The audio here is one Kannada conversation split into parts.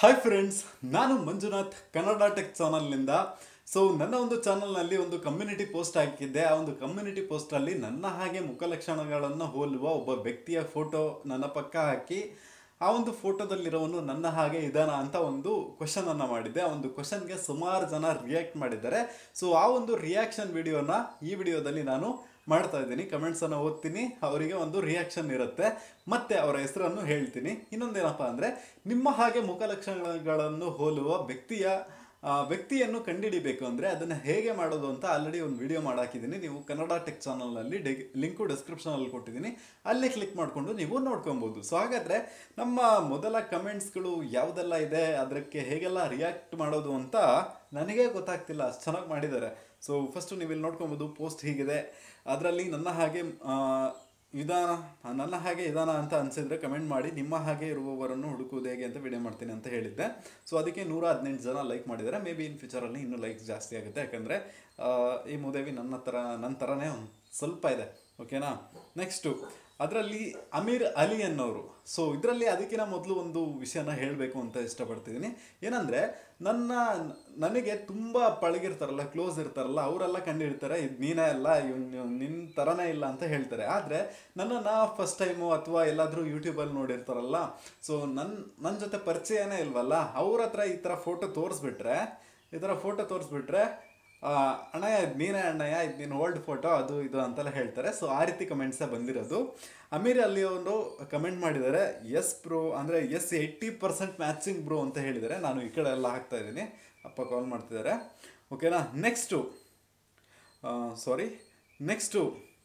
ಹಾಯ್ ಫ್ರೆಂಡ್ಸ್ ನಾನು ಮಂಜುನಾಥ್ ಕನ್ನಡ ಟೆಕ್ ಚಾನಲ್ನಿಂದ ಸೊ ನನ್ನ ಒಂದು ಚಾನಲ್ನಲ್ಲಿ ಒಂದು ಕಮ್ಯುನಿಟಿ ಪೋಸ್ಟ್ ಹಾಕಿದ್ದೆ ಆ ಒಂದು ಕಮ್ಯುನಿಟಿ ಪೋಸ್ಟಲ್ಲಿ ನನ್ನ ಹಾಗೆ ಮುಖಲಕ್ಷಣಗಳನ್ನು ಹೋಲುವ ಒಬ್ಬ ವ್ಯಕ್ತಿಯ ಫೋಟೋ ನನ್ನ ಪಕ್ಕ ಹಾಕಿ ಆ ಒಂದು ಫೋಟೋದಲ್ಲಿರೋವನು ನನ್ನ ಹಾಗೆ ಇದಾನ ಅಂತ ಒಂದು ಕ್ವಶನ್ ಅನ್ನ ಮಾಡಿದ್ದೆ ಆ ಒಂದು ಕ್ವಶನ್ಗೆ ಸುಮಾರು ಜನ ರಿಯಾಕ್ಟ್ ಮಾಡಿದ್ದಾರೆ ಸೊ ಆ ಒಂದು ರಿಯಾಕ್ಷನ್ ವಿಡಿಯೋನ ಈ ವಿಡಿಯೋದಲ್ಲಿ ನಾನು ಮಾಡ್ತಾ ಇದ್ದೀನಿ ಕಮೆಂಟ್ಸ್ ಅನ್ನ ಓದ್ತೀನಿ ಅವರಿಗೆ ಒಂದು ರಿಯಾಕ್ಷನ್ ಇರುತ್ತೆ ಮತ್ತೆ ಅವರ ಹೆಸರನ್ನು ಹೇಳ್ತೀನಿ ಇನ್ನೊಂದೇನಪ್ಪ ಅಂದ್ರೆ ನಿಮ್ಮ ಹಾಗೆ ಮುಖಲಕ್ಷಣಗಳನ್ನು ಹೋಲುವ ವ್ಯಕ್ತಿಯ ಆ, ವ್ಯಕ್ತಿಯನ್ನು ಕಂಡುಹಿಡಿಬೇಕು ಅಂದರೆ ಅದನ್ನು ಹೇಗೆ ಮಾಡೋದು ಅಂತ ಆಲ್ರೆಡಿ ಒಂದು ವಿಡಿಯೋ ಮಾಡಾಕಿದ್ದೀನಿ ನೀವು ಕನ್ನಡ ಟೆಕ್ ಚಾನಲ್ನಲ್ಲಿ ಡೆ ಲಿಂಕು ಡಿಸ್ಕ್ರಿಪ್ಷನಲ್ಲಿ ಕೊಟ್ಟಿದ್ದೀನಿ ಅಲ್ಲಿ ಕ್ಲಿಕ್ ಮಾಡಿಕೊಂಡು ನೀವು ನೋಡ್ಕೊಬೋದು ಸೊ ಹಾಗಾದರೆ ನಮ್ಮ ಮೊದಲ ಕಮೆಂಟ್ಸ್ಗಳು ಯಾವುದೆಲ್ಲ ಇದೆ ಅದಕ್ಕೆ ಹೇಗೆಲ್ಲ ರಿಯಾಕ್ಟ್ ಮಾಡೋದು ಅಂತ ನನಗೆ ಗೊತ್ತಾಗ್ತಿಲ್ಲ ಅಷ್ಟು ಚೆನ್ನಾಗಿ ಮಾಡಿದ್ದಾರೆ ಸೊ ಫಸ್ಟು ನೀವು ಇಲ್ಲಿ ನೋಡ್ಕೊಬೋದು ಪೋಸ್ಟ್ ಹೀಗಿದೆ ಅದರಲ್ಲಿ ನನ್ನ ಹಾಗೆ ಆ, ವಿಧಾನ ನನ್ನ ಹಾಗೆ ವಿಧಾನ ಅಂತ ಅನ್ಸಿದ್ರೆ ಕಮೆಂಟ್ ಮಾಡಿ ನಿಮ್ಮ ಹಾಗೆ ಇರುವವರನ್ನು ಹುಡುಕುವುದು ಹೇಗೆ ಅಂತ ವಿಡಿಯೋ ಮಾಡ್ತೀನಿ ಅಂತ ಹೇಳಿದ್ದೆ ಸೊ ಅದಕ್ಕೆ ನೂರ ಹದಿನೆಂಟು ಜನ ಲೈಕ್ ಮಾಡಿದ್ದಾರೆ ಮೇ ಬಿ ಇನ್ ಫ್ಯೂಚರಲ್ಲಿ ಇನ್ನೂ ಲೈಕ್ಸ್ ಜಾಸ್ತಿ ಆಗುತ್ತೆ ಯಾಕಂದರೆ ಈ ಮೂದೇವಿ ನನ್ನ ಥರ ನನ್ನ ಥರನೇ ಒಂದು ಸ್ವಲ್ಪ ಇದೆ ಓಕೆನಾ ನೆಕ್ಸ್ಟು ಅದರಲ್ಲಿ ಅಮೀರ್ ಅಲಿ ಅನ್ನೋರು ಸೊ ಇದರಲ್ಲಿ ಅದಕ್ಕಿಂತ ಮೊದಲು ಒಂದು ವಿಷಯನ ಹೇಳಬೇಕು ಅಂತ ಇಷ್ಟಪಡ್ತಿದ್ದೀನಿ ಏನಂದರೆ ನನ್ನ ನನಗೆ ತುಂಬ ಪಳಗಿರ್ತಾರಲ್ಲ ಕ್ಲೋಸ್ ಇರ್ತಾರಲ್ಲ ಅವರೆಲ್ಲ ಕಂಡಿಡ್ತಾರೆ ಇದು ನೀನೇ ಅಲ್ಲ ಇವ್ನು ನಿನ್ನ ಥರನೇ ಇಲ್ಲ ಅಂತ ಹೇಳ್ತಾರೆ ಆದರೆ ನನ್ನನ್ನು ಫಸ್ಟ್ ಟೈಮು ಅಥವಾ ಎಲ್ಲಾದರೂ ಯೂಟ್ಯೂಬಲ್ಲಿ ನೋಡಿರ್ತಾರಲ್ಲ ಸೊ ನನ್ನ ನನ್ನ ಜೊತೆ ಪರಿಚಯನೇ ಇಲ್ವಲ್ಲ ಅವ್ರ ಹತ್ರ ಈ ಥರ ಫೋಟೋ ತೋರಿಸ್ಬಿಟ್ರೆ ಈ ಥರ ಫೋಟೋ ತೋರಿಸ್ಬಿಟ್ರೆ ಆ, ಅಣ್ಣಯ್ಯ ಇದು ನೀನೇ ಅಣ್ಣಯ್ಯ ಇದು ನೀನು ಓಲ್ಡ್ ಫೋಟೋ ಅದು ಇದು ಅಂತೆಲ್ಲ ಹೇಳ್ತಾರೆ ಸೊ ಆ ರೀತಿ ಕಮೆಂಟ್ಸೇ ಬಂದಿರೋದು ಅಮೀರ್ ಅಲ್ಲಿ ಅವರು ಕಮೆಂಟ್ ಮಾಡಿದ್ದಾರೆ ಎಸ್ ಬ್ರೋ ಅಂದರೆ yes eighty percent matching bro ಅಂತ ಹೇಳಿದ್ದಾರೆ ನಾನು ಈ ಕಡೆ ಎಲ್ಲ ಹಾಕ್ತಾ ಇದ್ದೀನಿ ಅಪ್ಪ ಕಾಲ್ ಮಾಡ್ತಿದ್ದಾರೆ ಓಕೆನಾ next sorry next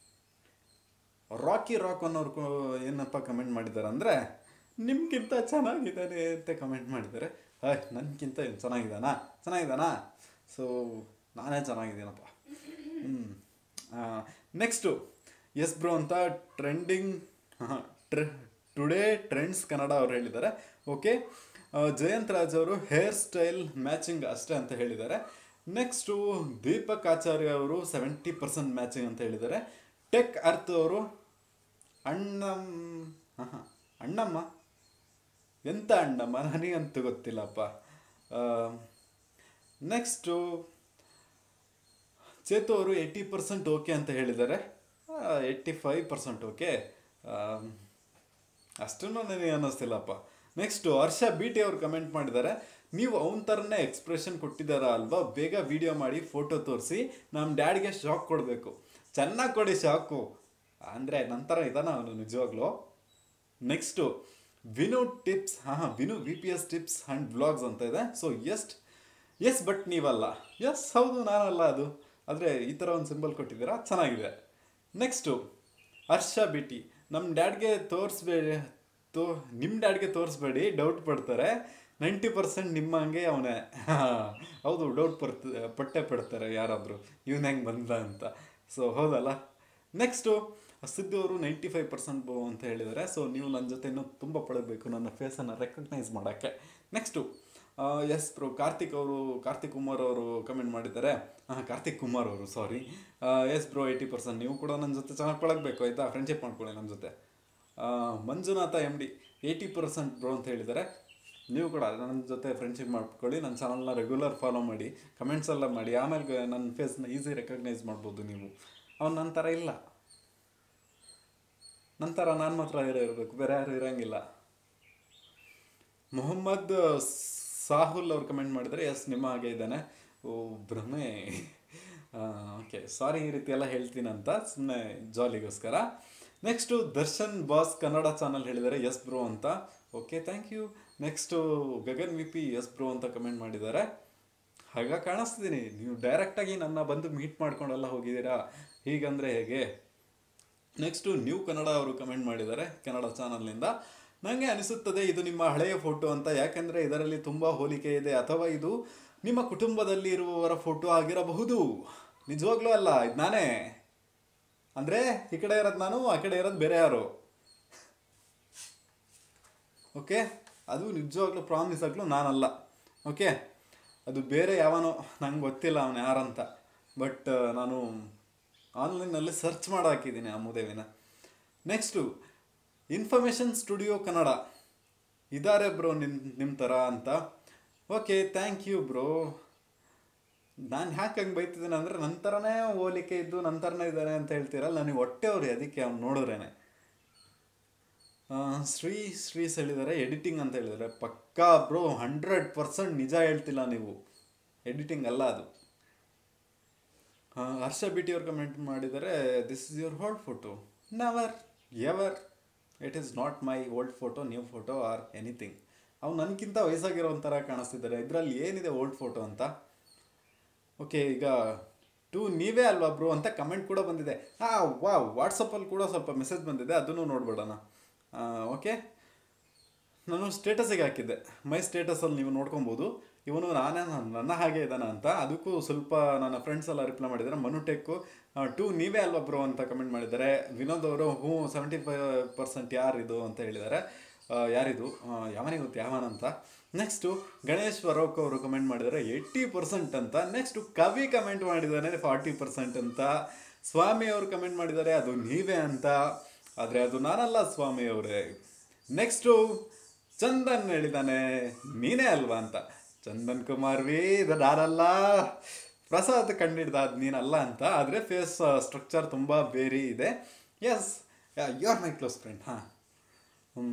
Rocky rock ಅನ್ನೋರು ಕೊ- ಏನಪ್ಪ ಕಮೆಂಟ್ ಮಾಡಿದ್ದಾರೆ ಅಂದರೆ ನಿಮ್ಗಿಂತ ಚೆನ್ನಾಗಿದ್ದಾನೆ ಅಂತ ಕಮೆಂಟ್ ಮಾಡಿದ್ದಾರೆ ಹಾಯ್ ನನಗಿಂತ ಇವ್ನು ಚೆನ್ನಾಗಿದ್ದಾನಾ ಚೆನ್ನಾಗಿದ್ದಾನಾ ಸೊ ನಾನೇ ಚೆನ್ನಾಗಿದ್ದೀನಪ್ಪ ಹ್ಞೂ ನೆಕ್ಸ್ಟು ಎಸ್ ಬ್ರೋ ಅಂತ ಟ್ರೆಂಡಿಂಗ್ ಟ್ರೆ ಟುಡೇ ಟ್ರೆಂಡ್ಸ್ ಕನ್ನಡ ಅವ್ರು ಹೇಳಿದ್ದಾರೆ ಓಕೆ ಜಯಂತ್ ರಾಜ್ ಅವರು ಹೇರ್ ಸ್ಟೈಲ್ ಮ್ಯಾಚಿಂಗ್ ಅಷ್ಟೇ ಅಂತ ಹೇಳಿದ್ದಾರೆ ನೆಕ್ಸ್ಟು ದೀಪಕ್ ಆಚಾರ್ಯ ಅವರು ಸೆವೆಂಟಿ ಪರ್ಸೆಂಟ್ ಮ್ಯಾಚಿಂಗ್ ಅಂತ ಹೇಳಿದ್ದಾರೆ ಟೆಕ್ ಅರ್ತ್ ಅವರು ಅಣ್ಣಮ್ ಹಾಂ ಹಾಂ ಅಣ್ಣಮ್ಮ ಎಂತ ಅಣ್ಣಮ್ಮ ನನಗಂತೂ ಗೊತ್ತಿಲ್ಲಪ್ಪ ನೆಕ್ಸ್ಟು ಚೇತು ಅವರು ಏಯ್ಟಿ ಪರ್ಸೆಂಟ್ ಓಕೆ ಅಂತ ಹೇಳಿದ್ದಾರೆ ಏಯ್ಟಿ ಫೈವ್ ಪರ್ಸೆಂಟ್ ಓಕೆ ಅಷ್ಟನ್ನು ನನಗೆ ಅನ್ನಿಸ್ತಿಲ್ಲಪ್ಪ ನೆಕ್ಸ್ಟು ಹರ್ಷ ಬಿ ಟಿ ಅವರು ಕಮೆಂಟ್ ಮಾಡಿದ್ದಾರೆ ನೀವು ಅವನ ಥರನೇ ಎಕ್ಸ್ಪ್ರೆಷನ್ ಕೊಟ್ಟಿದ್ದಾರ ಅಲ್ವಾ ಬೇಗ ವಿಡಿಯೋ ಮಾಡಿ ಫೋಟೋ ತೋರಿಸಿ ನಮ್ಮ ಡ್ಯಾಡ್ಗೆ ಶಾಕ್ ಕೊಡಬೇಕು ಚೆನ್ನಾಗಿ ಕೊಡಿ ಶಾಕು ಅಂದರೆ ನಂತರ ಇದಾನ ಅವನು ನಿಜವಾಗ್ಲೂ ನೆಕ್ಸ್ಟು ವಿನು ಟಿಪ್ಸ್ ಹಾಂ ಹಾಂ Vinu V P S tips and vlogs ಅಂತ ಇದೆ ಸೊ ಎಸ್ಟ್ ಎಸ್ ಬಟ್ ನೀವಲ್ಲ ಎಸ್ ಹೌದು ನಾನಲ್ಲ ಅದು ಆದರೆ ಈ ಥರ ಒಂದು ಸಿಂಬಲ್ ಕೊಟ್ಟಿದ್ದೀರಾ ಚೆನ್ನಾಗಿದೆ ನೆಕ್ಸ್ಟು ಹರ್ಷ ಬಿಟಿ ನಮ್ಮ ಡ್ಯಾಡ್ಗೆ ತೋರಿಸ್ಬೇಡಿ ತೋ ನಿಮ್ಮ ಡ್ಯಾಡ್ಗೆ ತೋರಿಸ್ಬೇಡಿ ಡೌಟ್ ಪಡ್ತಾರೆ ನೈಂಟಿ ಪರ್ಸೆಂಟ್ ನಿಮ್ಮ ಹಂಗೆ ಅವನೇ ಹೌದು ಡೌಟ್ ಪಡ್ತ ಪಟ್ಟೆ ಪಡ್ತಾರೆ ಯಾರಾದರೂ ಇವನು ಹೆಂಗೆ ಬಂದ ಅಂತ ಸೊ ಹೌದಲ್ಲ ನೆಕ್ಸ್ಟು ಸಿದ್ದು ಅವರು ನೈಂಟಿ ಫೈವ್ ಪರ್ಸೆಂಟ್ ಬೋ ಅಂತ ಹೇಳಿದ್ದಾರೆ ಸೊ ನೀವು ನನ್ನ ಜೊತೆ ಇನ್ನೂ ತುಂಬ ಪಡಬೇಕು ನನ್ನ ಫೇಸನ್ನು ರೆಕಗ್ನೈಸ್ ಮಾಡೋಕ್ಕೆ ನೆಕ್ಸ್ಟು ಎಸ್ ಬ್ರೋ ಕಾರ್ತಿಕ್ ಅವರು ಕಾರ್ತಿಕ್ ಕುಮಾರ್ ಅವರು ಕಮೆಂಟ್ ಮಾಡಿದ್ದಾರೆ ಹಾಂ ಕಾರ್ತಿಕ್ ಕುಮಾರ್ ಅವರು sorry yes bro eighty percent ನೀವು ಕೂಡ ನನ್ನ ಜೊತೆ ಚೆನ್ನಾಗಿ ಪಳಗಬೇಕು ಆಯಿತಾ ಫ್ರೆಂಡ್ಶಿಪ್ ಮಾಡ್ಕೊಳ್ಳಿ ನನ್ನ ಜೊತೆ ಆ, Manjunatha M D eighty percent bro ಅಂತ ಹೇಳಿದ್ದಾರೆ ನೀವು ಕೂಡ ನನ್ನ ಜೊತೆ ಫ್ರೆಂಡ್ಶಿಪ್ ಮಾಡ್ಕೊಳ್ಳಿ ನನ್ನ ಚಾನಲ್ನ ರೆಗ್ಯುಲರ್ ಫಾಲೋ ಮಾಡಿ ಕಮೆಂಟ್ಸ್ ಎಲ್ಲ ಮಾಡಿ ಆಮೇಲೆ ನನ್ನ ಫೇಸ್ನ ಈಸಿ ರೆಕಗ್ನೈಸ್ ಮಾಡ್ಬೋದು ನೀವು ಅವ್ನು ನನ್ನ ಥರ ಇಲ್ಲ ನಂತರ ನಾನು ಮಾತ್ರ ಇರೋ ಇರಬೇಕು ಬೇರೆ ಯಾರು ಇರೋಂಗಿಲ್ಲ ಮೊಹಮ್ಮದ್ ಸಾಹುಲ್ ಅವ್ರು ಕಮೆಂಟ್ ಮಾಡಿದರೆ ಎಸ್ ನಿಮ್ಮ ಹಾಗೆ ಇದ್ದಾನೆ ಓ ಭ್ರಮೆ ಓಕೆ ಸಾರಿ ಈ ರೀತಿ ಎಲ್ಲ ಹೇಳ್ತೀನಂತ ಸುಮ್ಮನೆ ಜಾಲಿಗೋಸ್ಕರ next Darshan boss Kannada channel ಹೇಳಿದ್ದಾರೆ ಎಸ್ ಬ್ರೋ ಅಂತ okay thank you next Gagan V P S bro ಅಂತ ಕಮೆಂಟ್ ಮಾಡಿದ್ದಾರೆ ಹಾಗ ಕಾಣಿಸ್ತಿದ್ದೀನಿ ನೀವು ಡೈರೆಕ್ಟಾಗಿ ನನ್ನ ಬಂದು ಮೀಟ್ ಮಾಡ್ಕೊಂಡೆಲ್ಲ ಹೋಗಿದ್ದೀರಾ ಹೀಗಂದರೆ ಹೇಗೆ ನೆಕ್ಸ್ಟು ನ್ಯೂ ಕನ್ನಡ ಅವರು ಕಮೆಂಟ್ ಮಾಡಿದ್ದಾರೆ ಕನ್ನಡ ಚಾನಲ್ನಿಂದ ನನಗೆ ಅನಿಸುತ್ತದೆ ಇದು ನಿಮ್ಮ ಹಳೆಯ ಫೋಟೋ ಅಂತ ಯಾಕೆಂದರೆ ಇದರಲ್ಲಿ ತುಂಬ ಹೋಲಿಕೆ ಇದೆ ಅಥವಾ ಇದು ನಿಮ್ಮ ಕುಟುಂಬದಲ್ಲಿ ಇರುವವರ ಫೋಟೋ ಆಗಿರಬಹುದು ನಿಜವಾಗ್ಲೂ ಅಲ್ಲ ಇದು ನಾನೇ ಅಂದರೆ ಈ ಕಡೆ ಇರೋದು ನಾನು ಆ ಕಡೆ ಇರೋದು ಬೇರೆ ಯಾರು ಓಕೆ ಅದು ನಿಜವಾಗ್ಲೂ ಪ್ರಾಮಿಸ್ ಆಗ್ಲೂ ನಾನಲ್ಲ ಓಕೆ ಅದು ಬೇರೆ ಯಾವನೋ ನಂಗೆ ಗೊತ್ತಿಲ್ಲ ಅವನು ಯಾರಂತ ಬಟ್ ನಾನು ಆನ್ಲೈನಲ್ಲಿ ಸರ್ಚ್ ಮಾಡಿ ಹಾಕಿದ್ದೀನಿ ಆ ಮೂದೇವಿನ ನೆಕ್ಸ್ಟು ಇನ್ಫಾರ್ಮೇಷನ್ ಸ್ಟುಡಿಯೋ ಕನ್ನಡ ಇದ್ದಾರೆ ಬ್ರೋ ನಿಮ್ ನಿಮ್ಮ ಥರ ಅಂತ ಓಕೆ ಥ್ಯಾಂಕ್ ಯು ಬ್ರೋ ನಾನು ಯಾಕೆ ಹಂಗೆ ಬೈತಿದ್ದೇನೆ ಅಂದರೆ ನನ್ನ ಥರನೇ ಹೋಲಿಕೆ ಇದ್ದು ನನ್ನ ಥರನೇ ಇದ್ದಾನೆ ಅಂತ ಹೇಳ್ತೀರಲ್ಲ ನನಗೆ ಹೊಟ್ಟೆ ಅವ್ರಿ ಅದಕ್ಕೆ ಅವ್ನು ನೋಡಿದ್ರೇನೆ ಆ, ಶ್ರೀ ಶ್ರೀಸ್ ಹೇಳಿದ್ದಾರೆ ಎಡಿಟಿಂಗ್ ಅಂತ ಹೇಳಿದ್ದಾರೆ ಪಕ್ಕಾ ಬ್ರೋ ಹಂಡ್ರೆಡ್ ಪರ್ಸೆಂಟ್ ನಿಜ ಹೇಳ್ತಿಲ್ಲ ನೀವು ಎಡಿಟಿಂಗ್ ಅಲ್ಲ ಅದು ಆ, ಹರ್ಷ ಬಿಟಿ ಅವ್ರು ಕಮೆಂಟ್ ಮಾಡಿದ್ದಾರೆ this is your old photo never ever it is not my old photo new photo or anything ಅವ್ನು ನನಗಿಂತ ವಯಸ್ಸಾಗಿರೋ ಒಂಥರ ಕಾಣಿಸ್ತಿದ್ದಾರೆ ಇದರಲ್ಲಿ ಏನಿದೆ ಓಲ್ಡ್ ಫೋಟೋ ಅಂತ ಓಕೆ ಈಗ ಟು ನೀವೇ ಅಲ್ವಾ ಬ್ರೋ ಅಂತ ಕಮೆಂಟ್ ಕೂಡ ಬಂದಿದೆ ಹಾಂ ವಾ ವಾಟ್ಸಪ್ಪಲ್ಲಿ ಕೂಡ ಸ್ವಲ್ಪ ಮೆಸೇಜ್ ಬಂದಿದೆ ಅದನ್ನು ನೋಡ್ಬಿಡೋಣ ಓಕೆ ನಾನು ಸ್ಟೇಟಸಿಗೆ ಹಾಕಿದ್ದೆ ಮೈ ಸ್ಟೇಟಸಲ್ಲಿ ನೀವು ನೋಡ್ಕೊಬೋದು ಇವನು ನಾನೇ ನನ್ನ ಹಾಗೆ ಇದ್ದಾನ ಅಂತ ಅದಕ್ಕೂ ಸ್ವಲ್ಪ ನನ್ನ ಫ್ರೆಂಡ್ಸ್ ಎಲ್ಲ ರಿಪ್ಲೈ ಮಾಡಿದ್ದಾರೆ ಮನುಟೆಕ್ಕು ಟು ನೀವೇ ಅಲ್ವಾ ಬ್ರೋ ಅಂತ ಕಮೆಂಟ್ ಮಾಡಿದ್ದಾರೆ ವಿನೋದ್ ಅವರು ಹ್ಞೂ ಸೆವೆಂಟಿ ಫೈವ್ ಪರ್ಸೆಂಟ್ ಯಾರಿದು ಅಂತ ಹೇಳಿದ್ದಾರೆ ಆ, ಯಾರಿದು ಆ, ಯಾವನಿಗೆ ಗೊತ್ತು ಯಾವನ ಅಂತ ನೆಕ್ಸ್ಟು ಗಣೇಶ್ ವರೋಕ್ ಅವರು ಕಮೆಂಟ್ ಮಾಡಿದ್ದಾರೆ ಏಯ್ಟಿ ಪರ್ಸೆಂಟ್ ಅಂತ ನೆಕ್ಸ್ಟು ಕವಿ ಕಮೆಂಟ್ ಮಾಡಿದ್ದಾನೆ ಫಾರ್ಟಿ ಪರ್ಸೆಂಟ್ ಅಂತ ಸ್ವಾಮಿ ಅವರು ಕಮೆಂಟ್ ಮಾಡಿದ್ದಾರೆ ಅದು ನೀವೇ ಅಂತ ಆದರೆ ಅದು ನಾನಲ್ಲ ಸ್ವಾಮಿ ಅವರೇ ನೆಕ್ಸ್ಟು ಚಂದನ್ ಹೇಳಿದ್ದಾನೆ ನೀನೇ ಅಲ್ವಾ ಅಂತ ಚಂದನ್ ಕುಮಾರ್ ವಿ ಇದು ನಾನಲ್ಲ ಪ್ರಸಾದ್ ಕಂಡಿಡ್ದ ಅದು ನೀನಲ್ಲ ಅಂತ ಆದರೆ ಫೇಸ್ ಸ್ಟ್ರಕ್ಚರ್ ತುಂಬ ಬೇರೆ ಇದೆ yes you are my close friend ಹಾಂ ಹ್ಞೂ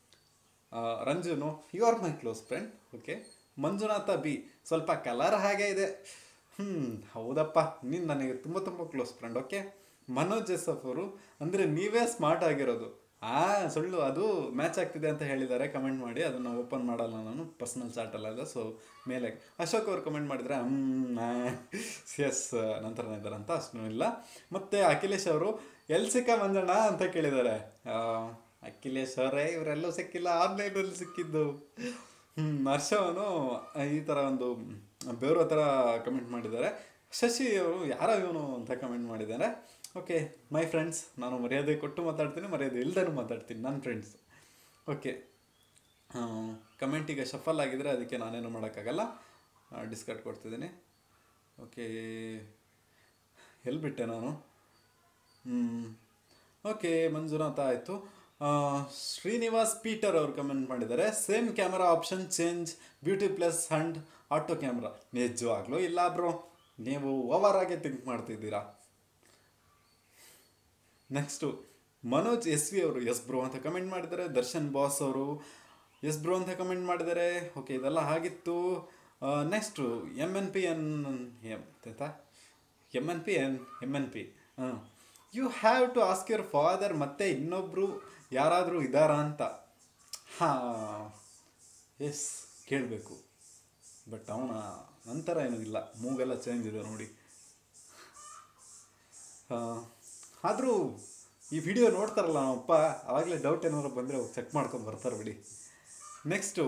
ರಂಜುನು you are my close friend okay Manjunatha B ಸ್ವಲ್ಪ ಕಲರ್ ಹಾಗೆ ಇದೆ ಹ್ಞೂ ಹೌದಪ್ಪ ನೀನು ನನಗೆ ತುಂಬ ತುಂಬ close friend okay Manoj Joseph ಅವರು ಅಂದರೆ ನೀವೇ ಸ್ಮಾರ್ಟ್ ಆಗಿರೋದು ಆ ಸುಳ್ಳು ಅದು ಮ್ಯಾಚ್ ಆಗ್ತಿದೆ ಅಂತ ಹೇಳಿದ್ದಾರೆ ಕಮೆಂಟ್ ಮಾಡಿ ಅದನ್ನು ಓಪನ್ ಮಾಡಲ್ಲ ನಾನು ಪರ್ಸ್ನಲ್ ಚಾಟಲ್ಲ ಸೊ ಮೇಲೆ ಅಶೋಕ್ ಅವರು ಕಮೆಂಟ್ ಮಾಡಿದರೆ ಎಸ್ ನಂತರನೇ ಇದ್ದಾರೆ ಅಂತ ಅಷ್ಟು ಇಲ್ಲ ಮತ್ತು ಅಖಿಲೇಶ್ ಅವರು ಎಲ್ಲಿ ಸಿಕ್ಕ ಮಂಜಣ್ಣ ಅಂತ ಕೇಳಿದ್ದಾರೆ ಆ, ಅಖಿಲೇಶ್ ಅವರೇ ಇವರೆಲ್ಲೂ ಸಿಕ್ಕಿಲ್ಲ ಆನ್ಲೈನಲ್ಲಿ ಸಿಕ್ಕಿದ್ದು ಹ್ಞೂ ಹರ್ಷವನು ಈ ಥರ ಒಂದು ಬೇರೆ ಥರ ಕಮೆಂಟ್ ಮಾಡಿದ್ದಾರೆ ಶಶಿ ಅವರು ಯಾರೋ ಇವನು ಅಂತ ಕಮೆಂಟ್ ಮಾಡಿದ್ದಾರೆ ಓಕೆ ಮೈ ಫ್ರೆಂಡ್ಸ್ ನಾನು ಮರ್ಯಾದೆ ಕೊಟ್ಟು ಮಾತಾಡ್ತೀನಿ ಮರ್ಯಾದೆ ಇಲ್ದೇನೂ ಮಾತಾಡ್ತೀನಿ ನನ್ನ ಫ್ರೆಂಡ್ಸ್ ಓಕೆ ಕಮೆಂಟ್ ಈಗ ಶಫಲ್ ಆಗಿದ್ರೆ ಅದಕ್ಕೆ ನಾನೇನು ಮಾಡೋಕ್ಕಾಗಲ್ಲ ಡಿಸ್ಕಟ್ ಕೊಡ್ತಿದ್ದೀನಿ ಓಕೆ ಎಲ್ಲಿ ಬಿಟ್ಟೆ ನಾನು ಓಕೆ ಮಂಜುನಾಥ ಆಯಿತು ಶ್ರೀನಿವಾಸ್ ಪೀಟರ್ ಅವರು ಕಮೆಂಟ್ ಮಾಡಿದ್ದಾರೆ same camera option change beauty plus and auto camera ನಿಜವಾಗ್ಲೂ ಇಲ್ಲ ಬ್ರೋ ನೀವು ಓವರ್ ಆಗಿ ಥಿಂಕ್ ಮಾಡ್ತಿದ್ದೀರಾ ನೆಕ್ಸ್ಟು ಮನೋಜ್ ಎಸ್ ವಿ ಅವರು ಎಸ್ ಬ್ರೋ ಅಂತ ಕಮೆಂಟ್ ಮಾಡಿದ್ದಾರೆ ದರ್ಶನ್ ಬಾಸ್ ಅವರು ಎಸ್ ಬ್ರೋ ಅಂತ ಕಮೆಂಟ್ ಮಾಡಿದ್ದಾರೆ ಓಕೆ ಇದೆಲ್ಲ ಆಗಿತ್ತು next M N P N M ಆಯ್ತಾ M N P N M N P ಹಾಂ you have to ask your father ಮತ್ತೆ ಇನ್ನೊಬ್ಬರು ಯಾರಾದರೂ ಇದ್ದಾರಾ ಅಂತ ಹಾಂ ಎಸ್ ಕೇಳಬೇಕು ಬಟ್ ಅವನ ನಂತರ ಏನೂ ಇಲ್ಲ ಮೂಗೆಲ್ಲ ಚೇಂಜ್ ಇದೆ ನೋಡಿ ಆದರೂ ಈ ವಿಡಿಯೋ ನೋಡ್ತಾರಲ್ಲ ನಮ್ಮಪ್ಪ ಆವಾಗಲೇ ಡೌಟ್ ಏನಾದ್ರು ಬಂದರೆ ಚೆಕ್ ಮಾಡ್ಕೊಂಡು ಬರ್ತಾರೆ ಬಿಡಿ ನೆಕ್ಸ್ಟು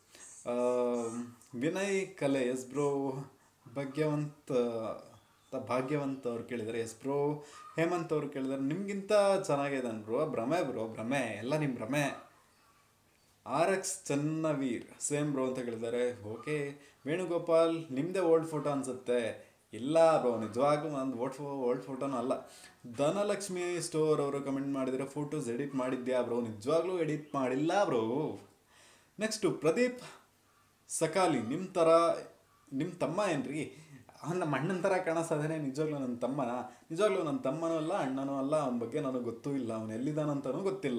ವಿನಯ್ ಕಲೆ ಎಸ್ ಬ್ರೋ ಭಾಗ್ಯವಂತ ತ- ಭಾಗ್ಯವಂತ್ ಅವ್ರು ಕೇಳಿದ್ದಾರೆ ಎಸ್ ಬ್ರೋ ಹೇಮಂತ್ ಅವ್ರು ಕೇಳಿದ್ದಾರೆ ನಿಮಗಿಂತ ಚೆನ್ನಾಗಿದ್ದಾನೆ ಬ್ರೋ ಭ್ರಮೆ ಬ್ರೋ ಭ್ರಮೆ ಎಲ್ಲ ನಿಮ್ಮ ಭ್ರಮೆ R X Channaveer same bro ಅಂತ ಕೇಳಿದ್ದಾರೆ ಓಕೆ ವೇಣುಗೋಪಾಲ್ ನಿಮ್ಮದೇ ಓಲ್ಡ್ ಫೋಟೋ ಅನ್ಸುತ್ತೆ ಇಲ್ಲ ಬ್ರೋ ನಿಜವಾಗ್ಲೂ ನಂದು ಓಲ್ಡ್ ಫೋ ಓಲ್ಡ್ ಫೋಟೋನೂ ಅಲ್ಲ ಧನಲಕ್ಷ್ಮಿ ಸ್ಟೋರ್ ಅವರು ಕಮೆಂಟ್ ಮಾಡಿದರೆ ಫೋಟೋಸ್ ಎಡಿಟ್ ಮಾಡಿದ್ಯಾ ಬ್ರೋ ನಿಜವಾಗ್ಲೂ ಎಡಿಟ್ ಮಾಡಿಲ್ಲ ಬ್ರೋ ನೆಕ್ಸ್ಟು ಪ್ರದೀಪ್ ಸಕಾಲಿ ನಿಮ್ಮ ಥರ ನಿಮ್ಮ ತಮ್ಮ ಏನ್ರಿ ಅವ್ನು ನಮ್ಮ ಅಣ್ಣನ ಥರ ಕಾಣಿಸ್ತದೇನೆ ನಿಜವಾಗ್ಲೂ ನನ್ನ ತಮ್ಮನ ನಿಜವಾಗ್ಲೂ ನನ್ನ ತಮ್ಮನೂ ಅಲ್ಲ ಅಣ್ಣನೂ ಅಲ್ಲ ಅವನ ಬಗ್ಗೆ ನನಗೆ ಗೊತ್ತೂ ಇಲ್ಲ ಅವನು ಎಲ್ಲಿದ್ದಾನಂತನೂ ಗೊತ್ತಿಲ್ಲ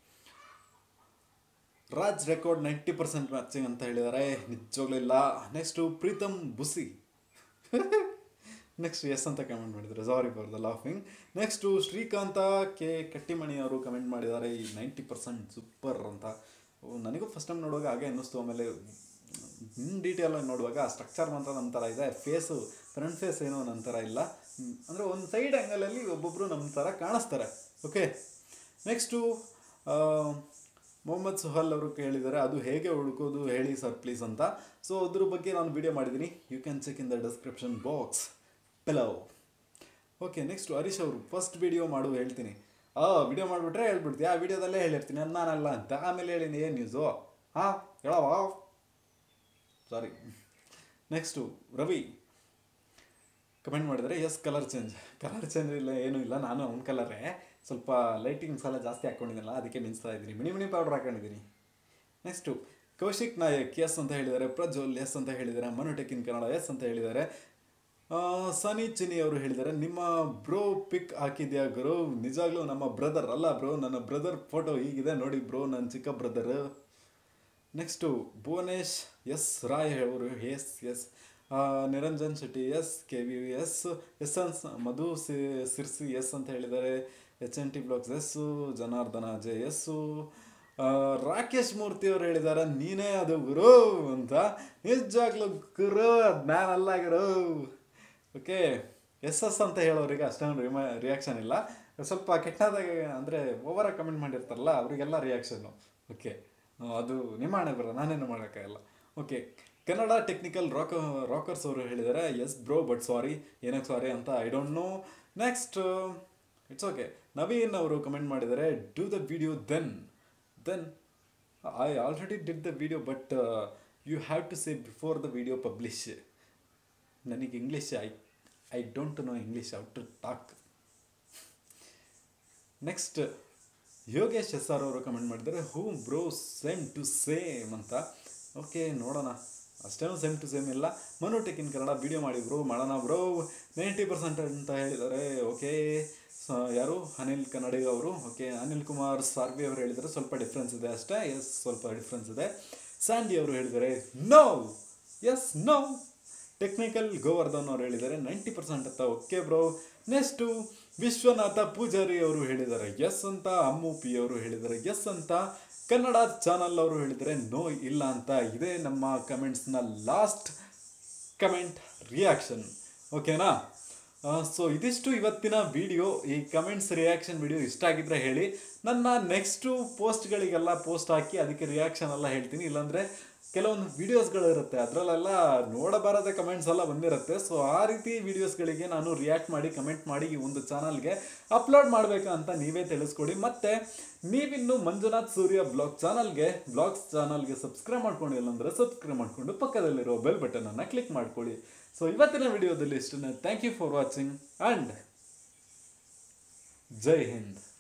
Raj record ninety percent matching ಅಂತ ಹೇಳಿದ್ದಾರೆ ನಿಜವಾಗ್ಲೂ ಇಲ್ಲ next Pritam busy next yes ಅಂತ ಕಮೆಂಟ್ ಮಾಡಿದ್ದಾರೆ sorry for the laughing next Shrikanta K Kattimani ಅವರು ಕಮೆಂಟ್ ಮಾಡಿದ್ದಾರೆ ಈ ನೈಂಟಿ ಪರ್ಸೆಂಟ್ ಸೂಪರ್ ಅಂತ ಓ, ನನಗೂ ಫಸ್ಟ್ ಟೈಮ್ ನೋಡುವಾಗ ಹಾಗೆ ಅನ್ನಿಸ್ತು ಆಮೇಲೆ ಇನ್ ಡೀಟೇಲ್ ನೋಡುವಾಗ ಸ್ಟ್ರಕ್ಚರ್ ಮಾತ್ರ ನಮ್ಮ ಥರ ಇದೆ ಫೇಸು ಫ್ರಂಟ್ ಫೇಸ್ ಏನೋ ನನ್ನ ಥರ ಇಲ್ಲ ಹ್ಮ್, ಅಂದರೆ ಒಂದು ಸೈಡ್ ಆ್ಯಂಗಲಲ್ಲಿ ಒಬ್ಬೊಬ್ಬರು ನಮ್ಮ ಥರ ಕಾಣಿಸ್ತಾರೆ ಓಕೆ ನೆಕ್ಸ್ಟು ಮೊಹಮ್ಮದ್ ಸುಹಲ್ ಅವರು ಕೇಳಿದ್ದಾರೆ ಅದು ಹೇಗೆ ಹುಡುಕೋದು ಹೇಳಿ ಸರ್ ಪ್ಲೀಸ್ ಅಂತ ಸೊ ಅದ್ರ ಬಗ್ಗೆ ನಾನು ವಿಡಿಯೋ ಮಾಡಿದ್ದೀನಿ you can check in the description box below okay next Harish ಅವರು ಫಸ್ಟ್ ವಿಡಿಯೋ ಮಾಡು ಹೇಳ್ತೀನಿ ಆ ವಿಡಿಯೋ ಮಾಡಿಬಿಟ್ರೆ ಹೇಳ್ಬಿಡ್ತೀನಿ ಆ ವಿಡಿಯೋದಲ್ಲೇ ಹೇಳಿರ್ತೀನಿ ಅದು ನಾನಲ್ಲ ಅಂತ ಆಮೇಲೆ ಹೇಳಿನಿ ಏನು ನ್ಯೂಸು ಹಾಂ ಹೇಳವ ಸಾರಿ ನೆಕ್ಸ್ಟು ರವಿ ಕಮೆಂಟ್ ಮಾಡಿದರೆ yes colour change colour change ಇಲ್ಲ ಏನೂ ಇಲ್ಲ ನಾನು ಅವ್ನ ಕಲರೇ ಸ್ವಲ್ಪ ಲೈಟಿಂಗ್ಸ್ ಎಲ್ಲ ಜಾಸ್ತಿ ಹಾಕ್ಕೊಂಡಿದ್ದಲ್ಲ ಅದಕ್ಕೆ ಮಿಂಚ್ತಾ ಇದ್ದೀನಿ ಮಿಣಿ ಮಿಣಿ ಪೌಡ್ರ್ ಹಾಕೊಂಡಿದ್ದೀನಿ ನೆಕ್ಸ್ಟು ಕೌಶಿಕ್ ನಾಯಕ್ ಎಸ್ ಅಂತ ಹೇಳಿದ್ದಾರೆ ಪ್ರಜ್ವಲ್ ಎಸ್ ಅಂತ ಹೇಳಿದ್ದಾರೆ ಮನುಟೆಕ್ ಇನ್ ಕನ್ನಡ ಎಸ್ ಅಂತ ಹೇಳಿದ್ದಾರೆ ಆ, ಸನಿ ಚಿನಿ ಅವರು ಹೇಳಿದ್ದಾರೆ ನಿಮ್ಮ ಬ್ರೋ ಪಿಕ್ ಹಾಕಿದ್ಯಾ ಗುರು ನಿಜಾಗ್ಲೂ ನಮ್ಮ ಬ್ರದರ್ ಅಲ್ಲ ಬ್ರೋ ನನ್ನ ಬ್ರದರ್ ಫೋಟೋ ಹೀಗಿದೆ ನೋಡಿ ಬ್ರೋ ನನ್ನ ಚಿಕ್ಕ brother next Bhuvanesh S Rai ಅವರು yes yes Niranjan Shetty yes K V S S N Madhu C Sirsi yes ಅಂತ ಹೇಳಿದ್ದಾರೆ H N T blogs yes Janardhana J yes ಆ, ರಾಕೇಶ್ ಮೂರ್ತಿ ಅವರು ಹೇಳಿದ್ದಾರೆ ನೀನೇ ಅದು ಗುರು ಅಂತ ನಿಜವಾಗ್ಲೂ ಗುರು ಅದ್ ನಾನಲ್ಲ ಗುರು ಓಕೆ ಎಸ್ ಎಸ್ ಅಂತ ಹೇಳೋರಿಗೆ ಅಷ್ಟೊಂದು ರಿಮ ರಿಯಾಕ್ಷನ್ ಇಲ್ಲ ಸ್ವಲ್ಪ ಕೆಟ್ಟದಾಗ ಅಂದರೆ ಓವರಾಗಿ ಕಮೆಂಟ್ ಮಾಡಿರ್ತಾರಲ್ಲ ಅವರಿಗೆಲ್ಲ ರಿಯಾಕ್ಷನ್ನು ಓಕೆ ಅದು ನಿಮ್ಮ ಹಣೆ ಬರ ನಾನೇನು ಮಾಡೋಕ್ಕಾಗಲ್ಲ okay Kannada technical rock rockers ಅವರು ಹೇಳಿದ್ದಾರೆ ಎಸ್ ಬ್ರೋ ಬಟ್ ಸಾರಿ ಏನಕ್ಕೆ ಸಾರಿ ಅಂತ I don't know next it's okay Naveen ಅವರು ಕಮೆಂಟ್ ಮಾಡಿದ್ದಾರೆ do the video then then I already did the video but you have to say before the video publish ನನಗೆ English I I don't know English out to talk next Yogesh S R ಅವರು ಕಮೆಂಟ್ ಮಾಡಿದ್ದಾರೆ who bro same to same ಅಂತ ಓಕೆ ನೋಡೋಣ ಅಷ್ಟೇನು ಸೇಮ್ ಟು ಸೇಮ್ ಇಲ್ಲ Manu tech in Kannada video ಮಾಡಿ ಬ್ರೋ ಮಾಡೋಣ ಬ್ರೋ ನೈಂಟಿ ಪರ್ಸೆಂಟ್ ಅಂತ ಹೇಳಿದ್ದಾರೆ ಓಕೆ ಯಾರು ಅನಿಲ್ ಕನ್ನಡಿಗ ಅವರು ಓಕೆ ಅನಿಲ್ ಕುಮಾರ್ ಸಾರ್ವಿ ಅವರು ಹೇಳಿದ್ದಾರೆ ಸ್ವಲ್ಪ ಡಿಫ್ರೆನ್ಸ್ ಇದೆ ಅಷ್ಟೇ ಎಸ್ ಸ್ವಲ್ಪ ಡಿಫ್ರೆನ್ಸ್ ಇದೆ ಸ್ಯಾಂಡಿ ಅವರು ಹೇಳಿದ್ದಾರೆ no yes no technical Govardhan ಅವರು ಹೇಳಿದ್ದಾರೆ ನೈಂಟಿ ಪರ್ಸೆಂಟ್ ಅಂತ okay bro next Vishwanatha Poojari ಅವರು ಹೇಳಿದ್ದಾರೆ ಎಸ್ ಅಂತ ಅಮ್ಮು ಪಿ ಅವರು ಹೇಳಿದ್ದಾರೆ ಎಸ್ ಅಂತ ಕನ್ನಡ ಚಾನಲ್ ಅವರು ಹೇಳಿದ್ದಾರೆ ನೋ ಇಲ್ಲ ಅಂತ ಇದೇ ನಮ್ಮ ಕಮೆಂಟ್ಸ್ನ ಲಾಸ್ಟ್ ಕಮೆಂಟ್ ರಿಯಾಕ್ಷನ್ ಓಕೆನಾ ಸೊ ಇದಿಷ್ಟು ಇವತ್ತಿನ ವಿಡಿಯೋ ಈ ಕಮೆಂಟ್ಸ್ ರಿಯಾಕ್ಷನ್ ವಿಡಿಯೋ ಇಷ್ಟ ಆಗಿದ್ರೆ ಹೇಳಿ ನನ್ನ ನೆಕ್ಸ್ಟು ಪೋಸ್ಟ್ಗಳಿಗೆಲ್ಲ ಪೋಸ್ಟ್ ಹಾಕಿ ಅದಕ್ಕೆ ರಿಯಾಕ್ಷನ್ ಎಲ್ಲ ಹೇಳ್ತೀನಿ ಇಲ್ಲಾಂದರೆ ಕೆಲವೊಂದು ವಿಡಿಯೋಸ್ಗಳು ಇರುತ್ತೆ ಅದರಲ್ಲೆಲ್ಲ ನೋಡಬಾರದ ಕಮೆಂಟ್ಸ್ ಎಲ್ಲ ಬಂದಿರುತ್ತೆ ಸೊ ಆ ರೀತಿ ವಿಡಿಯೋಸ್ಗಳಿಗೆ ನಾನು ರಿಯಾಕ್ಟ್ ಮಾಡಿ ಕಮೆಂಟ್ ಮಾಡಿ ಈ ಒಂದು ಚಾನಲ್ಗೆ ಅಪ್ಲೋಡ್ ಮಾಡಬೇಕಾ ಅಂತ ನೀವೇ ತಿಳಿಸ್ಕೊಡಿ ಮತ್ತೆ ನೀವಿನ್ನು ಮಂಜುನಾಥ್ ಸೂರ್ಯ ಬ್ಲಾಗ್ ಚಾನಲ್ಗೆ ಬ್ಲಾಗ್ಸ್ ಚಾನಲ್ಗೆ ಸಬ್ಸ್ಕ್ರೈಬ್ ಮಾಡ್ಕೊಂಡಿಲ್ಲ ಅಂದರೆ ಸಬ್ಸ್ಕ್ರೈಬ್ ಮಾಡಿಕೊಂಡು ಪಕ್ಕದಲ್ಲಿರೋ ಬೆಲ್ ಬಟನನ್ನು ಕ್ಲಿಕ್ ಮಾಡ್ಕೊಳ್ಳಿ ಸೊ ಇವತ್ತಿನ ವಿಡಿಯೋದಲ್ಲಿ ಇಷ್ಟನ್ನ thank you for watching and Jai Hind